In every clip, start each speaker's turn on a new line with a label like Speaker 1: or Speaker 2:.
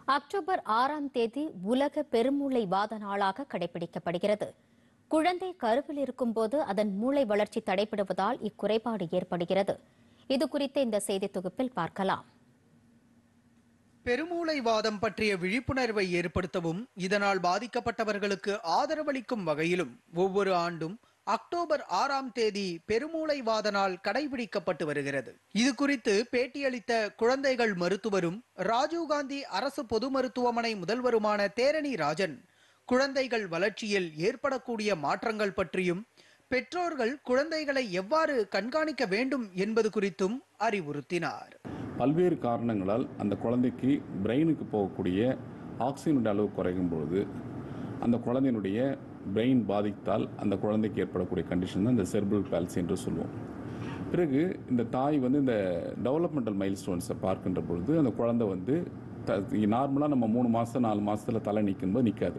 Speaker 1: October ஆறாம் தேதி உலக பெருமூளை வாத நாளாக கடைபிடிக்கப்படுகிறது குழந்தை கருவில் இருக்கும்போது அதன் மூளை வளர்ச்சி தடைபடுவதால் இக்குறைபாடு ஏற்படுகிறது இது குறித்த இந்த செய்தி தொகுப்பில் பார்க்கலாம்
Speaker 2: பெருமூளைவாதம் பற்றிய விழிப்புணர்வை ஏற்படுத்தவும் இதனால் பாதிக்கப்பட்டவர்களுக்கு ஆதரவளிக்கும் வகையிலும் ஒவ்வொரு ஆண்டும் அக்டோபர் ஆறாம் தேதி பெருமூளைவாத நாள் கடைபிடிக்கப்பட்டு வருகிறது இது குறித்து பேட்டியளித்த குழந்தைகள் மருத்துவரும் ராஜீவ்காந்தி அரசு பொது மருத்துவமனை முதல்வருமான தேரணி ராஜன் குழந்தைகள் வளர்ச்சியில் ஏற்படக்கூடிய மாற்றங்கள் பற்றியும் பெற்றோர்கள் குழந்தைகளை எவ்வாறு கண்காணிக்க வேண்டும் என்பது குறித்தும் அறிவுறுத்தினார்
Speaker 3: பல்வேறு காரணங்களால் அந்த குழந்தைக்கு பிரெயினுக்கு போகக்கூடிய ஆக்சிஜனுடைய அளவு குறையும் பொழுது அந்த குழந்தையினுடைய பிரெயின் பாதித்தால் அந்த குழந்தைக்கு ஏற்படக்கூடிய கண்டிஷன் தான் இந்த செர்பிள் பால்சி என்று சொல்லுவோம் பிறகு இந்த தாய் வந்து இந்த டெவலப்மெண்டல் மைல் ஸ்டோன்ஸை பார்க்கின்ற பொழுது அந்த குழந்தை வந்து நார்மலாக நம்ம மூணு மாதம் நாலு மாதத்தில் தலை நிற்கும்போது நிற்காது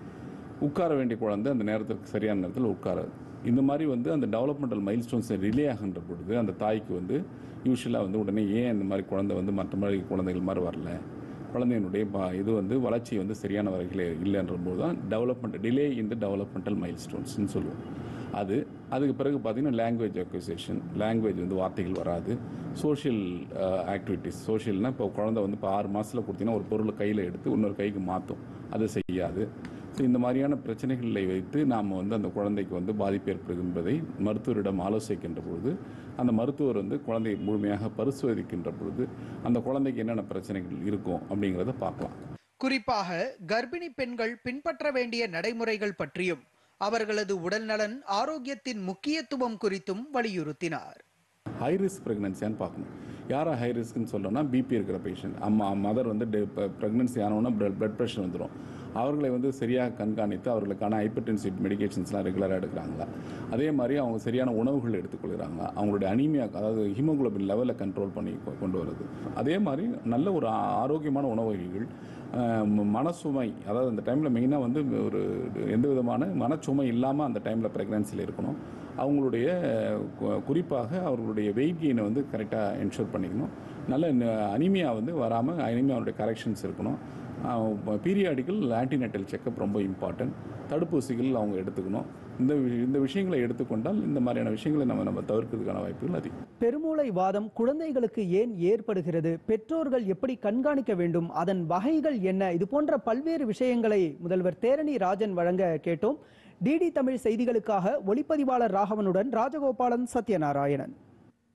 Speaker 3: உட்கார வேண்டிய குழந்தை அந்த நேரத்துக்கு சரியான நேரத்தில் உட்காராது இந்த மாதிரி வந்து அந்த டெவலப்மெண்டல் மைல் ஸ்டோன்ஸை ரிலே ஆகின்ற பொழுது அந்த தாய்க்கு வந்து யூஸ்வலாக வந்து உடனே ஏன் இந்த மாதிரி குழந்தை வந்து மற்ற மாதிரி குழந்தைகள் மாதிரி வரல குழந்தையினுடைய பா- இது வந்து வளர்ச்சி வந்து சரியான வகையில் இல்லைன்ற போது தான் development delay in the developmental மைல் ஸ்டோன்ஸ்னு சொல்லுவோம் அது அதுக்கு பிறகு பார்த்தீங்கன்னா லாங்குவேஜ் அக்விசேஷன் லாங்குவேஜ் வந்து வார்த்தைகள் வராது சோஷியல் ஆக்டிவிட்டீஸ் சோஷியல்னால் இப்போ குழந்தை வந்து இப்போ ஆறு மாதத்தில் கொடுத்தீங்கன்னா ஒரு பொருளை கையில் எடுத்து இன்னொரு கைக்கு மாற்றும் அது செய்யாது ஸோ இந்த மாதிரியான பிரச்சனைகளை வைத்து நாம் வந்து அந்த குழந்தைக்கு வந்து பாதிப்பு ஏற்படுகிறது என்பதை மருத்துவரிடம் ஆலோசிக்கின்ற பொழுது அந்த மருத்துவர் வந்து குழந்தையை முழுமையாக பரிசோதிக்கின்ற பொழுது அந்த குழந்தைக்கு என்னென்ன பிரச்சனைகள் இருக்கும் அப்படிங்கிறத பார்க்கலாம்
Speaker 2: குறிப்பாக கர்ப்பிணி பெண்கள் பின்பற்ற வேண்டிய நடைமுறைகள் பற்றியும் அவர்களது உடல்நலன் ஆரோக்கியத்தின் முக்கியத்துவம் குறித்தும் வலியுறுத்தினார்
Speaker 3: ஹை ரிஸ்க் ப்ரெக்னன்சியான்னு பார்க்கணும் யாரை ஹை ரிஸ்க்னு சொல்கிறோன்னா பிபி இருக்கிற பேஷண்ட் அம்மா மதர் வந்து ப்ரெக்னன்சி ஆனவுன்னா பிளட் ப்ரெஷர் வந்துடும் அவர்களை வந்து சரியாக கண்காணித்து அவர்களுக்கான ஹைப்பர்டென்சிவ் மெடிகேஷன்ஸ்லாம் ரெகுலராக எடுக்கிறாங்களா அதே மாதிரி அவங்க சரியான உணவுகள் எடுத்துக்கொள்கிறாங்களா அவங்களுடைய அனீமியா அதாவது ஹீமோகுளோபின் லெவலை கண்ட்ரோல் பண்ணி கொ- கொண்டு வருது அதே மாதிரி நல்ல ஒரு ஆ- ஆரோக்கியமான உணவு வகைகள் அஹ், ம- மனசுமை அதாவது அந்த டைமில் மெயினாக வந்து ஒரு எந்த விதமான மனச்சுமை இல்லாமல் அந்த டைமில் ப்ரெக்னன்சியில் இருக்கணும் அவங்களுடைய கு- குறிப்பாக அவர்களுடைய வெயிட் கெயினை வந்து கரெக்டாக என்ஷூர் பண்ணிக்கணும் நல்ல அனிமியா வந்து வராமல் அனிமியாவுடைய கரெக்ஷன்ஸ் இருக்கணும் பீரியாடிக்கல் ஆன்டிநேட்டல் செக்கப் ரொம்ப இம்பார்ட்டன்ட் தடுப்பூசிகள் அவங்க எடுத்துக்கணும் இந்த வி- இந்த விஷயங்களை எடுத்துக்கொண்டால் இந்த மாதிரியான விஷயங்களை நம்ம நம்ம தவிர்க்கிறதுக்கான வாய்ப்புகள் அதிகம்
Speaker 4: பெருமூளை வாதம் குழந்தைகளுக்கு ஏன் ஏற்படுகிறது பெற்றோர்கள் எப்படி கண்காணிக்க வேண்டும் அதன் வகைகள் என்ன இது போன்ற பல்வேறு விஷயங்களை முதல்வர் தேரணி ராஜன் வழங்க கேட்டோம் டிடி தமிழ் செய்திகளுக்காக ஒளிப்பதிவாளர் ராகவனுடன் ராஜகோபாலன் சத்யநாராயணன்